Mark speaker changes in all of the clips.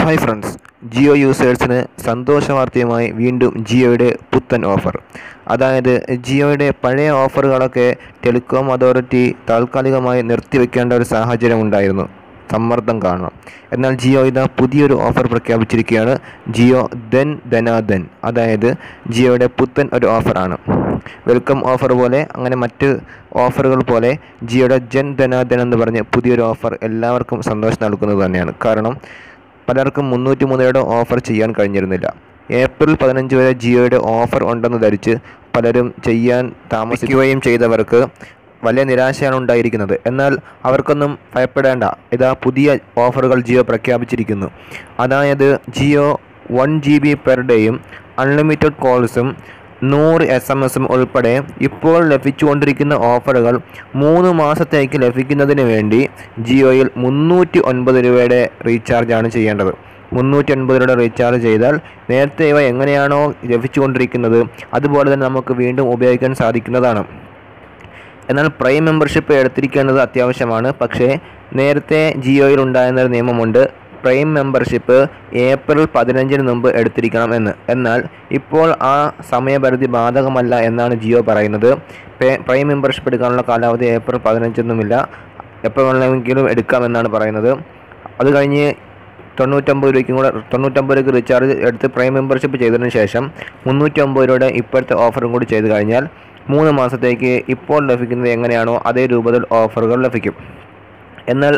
Speaker 1: hi friends Jio യൂസേഴ്സിന് സന്തോഷ വാർത്തയുമായി വീണ്ടും ജിയോയുടെ പുത്തൻ ഓഫർ അതായത് ജിയോയുടെ പഴയ ഓഫറുകളൊക്കെ ടെലികോം അതോറിറ്റി താൽക്കാലികമായി നിർത്തിവെക്കേണ്ട ഒരു സാഹചര്യം ഉണ്ടായിരുന്നു സമ്മർദ്ദം കാരണം എന്നാൽ ജിയോ ഇതാ പുതിയൊരു ഓഫർ പ്രഖ്യാപിച്ചിരിക്കുകയാണ് ജിയോ ദെൻ ധനാദൻ അതായത് ജിയോയുടെ പുത്തൻ ഒരു ഓഫറാണ് വെൽക്കം ഓഫർ പോലെ അങ്ങനെ മറ്റ് ഓഫറുകൾ പോലെ ജിയോയുടെ ജൻ ധനാദൻ എന്ന് പറഞ്ഞ് പുതിയൊരു ഓഫർ എല്ലാവർക്കും സന്തോഷം നൽകുന്നത് തന്നെയാണ് കാരണം പലർക്കും മുന്നൂറ്റി മൂന്നരയുടെ ഓഫർ ചെയ്യാൻ കഴിഞ്ഞിരുന്നില്ല ഏപ്രിൽ പതിനഞ്ച് വരെ ജിയോയുടെ ഓഫർ ഉണ്ടെന്ന് ധരിച്ച് പലരും ചെയ്യാൻ താമസിക്കുകയും ചെയ്തവർക്ക് വലിയ നിരാശയാണ് ഉണ്ടായിരിക്കുന്നത് എന്നാൽ അവർക്കൊന്നും ഭയപ്പെടേണ്ട ഇതാ പുതിയ ഓഫറുകൾ ജിയോ പ്രഖ്യാപിച്ചിരിക്കുന്നു അതായത് Jio one G B per ഡേയും അൺലിമിറ്റഡ് കോൾസും നൂറ് എസ് എം എസും ഉൾപ്പെടെ ഇപ്പോൾ ലഭിച്ചുകൊണ്ടിരിക്കുന്ന ഓഫറുകൾ മൂന്ന് മാസത്തേക്ക് ലഭിക്കുന്നതിന് വേണ്ടി ജിയോയിൽ മുന്നൂറ്റി ഒൻപത് രൂപയുടെ റീചാർജാണ് ചെയ്യേണ്ടത് മുന്നൂറ്റി ഒൻപത് രൂപയുടെ റീചാർജ് ചെയ്താൽ നേരത്തെ ഇവ എങ്ങനെയാണോ ലഭിച്ചുകൊണ്ടിരിക്കുന്നത് അതുപോലെ തന്നെ നമുക്ക് വീണ്ടും ഉപയോഗിക്കാൻ സാധിക്കുന്നതാണ് എന്നാൽ പ്രൈം മെമ്പർഷിപ്പ് എടുത്തിരിക്കേണ്ടത് അത്യാവശ്യമാണ് പക്ഷേ നേരത്തെ ജിയോയിൽ ഉണ്ടായിരുന്ന ഒരു നിയമമുണ്ട് പ്രൈം മെമ്പർഷിപ്പ് ഏപ്രിൽ പതിനഞ്ചിന് മുമ്പ് എടുത്തിരിക്കണം എന്ന് എന്നാൽ ഇപ്പോൾ ആ സമയപരിധി ബാധകമല്ല എന്നാണ് ജിയോ പറയുന്നത് പേ- പ്രൈം മെമ്പർഷിപ്പ് എടുക്കാനുള്ള കാലാവധി ഏപ്രിൽ പതിനഞ്ചൊന്നുമില്ല എപ്പോൾ വേണമെങ്കിലും എടുക്കാമെന്നാണ് പറയുന്നത് അത് കഴിഞ്ഞ് തൊണ്ണൂറ്റമ്പത് രൂപയ്ക്കും കൂടെ തൊണ്ണൂറ്റമ്പത് രൂപയ്ക്ക് റീചാർജ് എടുത്ത് പ്രൈം മെമ്പർഷിപ്പ് ചെയ്തതിന് ശേഷം മുന്നൂറ്റമ്പത് രൂപയുടെ ഇപ്പോഴത്തെ ഓഫറും കൂടി ചെയ്ത് കഴിഞ്ഞാൽ മൂന്ന് മാസത്തേക്ക് ഇപ്പോൾ ലഭിക്കുന്നത് എങ്ങനെയാണോ അതേ രൂപത്തിൽ ഓഫറുകൾ ലഭിക്കും എന്നാൽ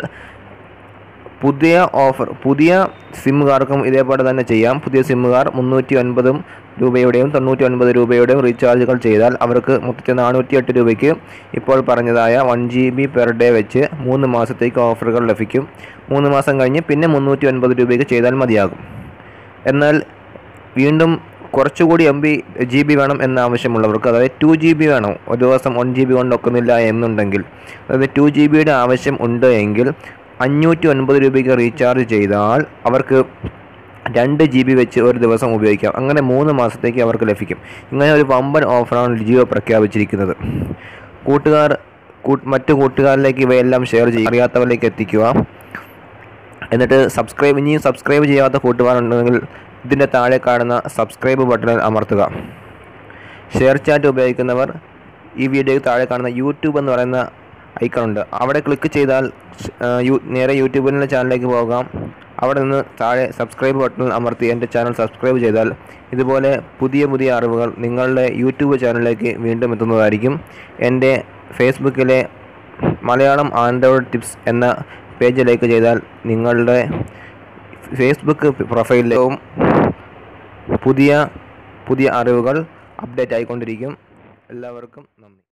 Speaker 1: പുതിയ ഓഫർ പുതിയ സിമ്മുകാർക്കും ഇതേപോലെ തന്നെ ചെയ്യാം പുതിയ സിമ്മുകാർ മുന്നൂറ്റി ഒൻപതും രൂപയുടെയും തൊണ്ണൂറ്റി ഒൻപത് രൂപയുടെയും റീചാർജുകൾ ചെയ്താൽ അവർക്ക് മൊത്തത്തിൽ നാനൂറ്റി എട്ട് രൂപയ്ക്ക് ഇപ്പോൾ പറഞ്ഞതായ one G B per day വെച്ച് മൂന്ന് മാസത്തേക്ക് ഓഫറുകൾ ലഭിക്കും മൂന്ന് മാസം കഴിഞ്ഞ് പിന്നെ മുന്നൂറ്റി ഒൻപത് രൂപയ്ക്ക് ചെയ്താൽ മതിയാകും എന്നാൽ വീണ്ടും കുറച്ചുകൂടി എം ബി ജി ബി വേണം എന്ന ആവശ്യമുള്ളവർക്ക് അതായത് ടു ജി ബി വേണം ഒരു ദിവസം വൺ ജി ബി കൊണ്ട് ഒക്കുന്നില്ല എന്നുണ്ടെങ്കിൽ അതായത് ടു ജി ബിയുടെ ആവശ്യം ഉണ്ട് എങ്കിൽ അഞ്ഞൂറ്റി ഒൻപത് രൂപയ്ക്ക് റീചാർജ് ചെയ്താൽ അവർക്ക് രണ്ട് ജി ബി വെച്ച് ഒരു ദിവസം ഉപയോഗിക്കാം അങ്ങനെ മൂന്ന് മാസത്തേക്ക് അവർക്ക് ലഭിക്കും ഇങ്ങനെ ഒരു വമ്പൻ ഓഫറാണ് ജിയോ പ്രഖ്യാപിച്ചിരിക്കുന്നത് കൂട്ടുകാർ കൂ- മറ്റു കൂട്ടുകാരിലേക്ക് ഇവയെല്ലാം ഷെയർ ചെയ്യുക അറിയാത്തവരിലേക്ക് എത്തിക്കുക എന്നിട്ട് സബ്സ്ക്രൈബ് ഇനിയും സബ്സ്ക്രൈബ് ചെയ്യാത്ത കൂട്ടുകാരുണ്ടെങ്കിൽ ഇതിൻ്റെ താഴെ കാണുന്ന സബ്സ്ക്രൈബ് ബട്ടണിൽ അമർത്തുക ഷെയർ ചാറ്റ് ഉപയോഗിക്കുന്നവർ ഈ വീഡിയോയ്ക്ക് താഴെ കാണുന്ന യൂട്യൂബ് എന്ന് പറയുന്ന ഐക്കൺ ഉണ്ട് അവിടെ ക്ലിക്ക് ചെയ്താൽ ആ, യു- നേരെ യൂട്യൂബിൻ്റെ ചാനലിലേക്ക് പോകാം അവിടെ നിന്ന് താഴെ സബ്സ്ക്രൈബ് ബട്ടണിൽ അമർത്തി എൻ്റെ ചാനൽ സബ്സ്ക്രൈബ് ചെയ്താൽ ഇതുപോലെ പുതിയ പുതിയ അറിവുകൾ നിങ്ങളുടെ യൂട്യൂബ് ചാനലിലേക്ക് വീണ്ടും എത്തുന്നതായിരിക്കും എൻ്റെ ഫേസ്ബുക്കിലെ മലയാളം ആൻഡ്രോയിഡ് ടിപ്സ് എന്ന പേജിലേക്ക് ചെയ്താൽ നിങ്ങളുടെ ഫേസ്ബുക്ക് പ്രൊഫൈലിലും പുതിയ പുതിയ അറിവുകൾ അപ്ഡേറ്റ് ആയിക്കൊണ്ടിരിക്കും എല്ലാവർക്കും നന്ദി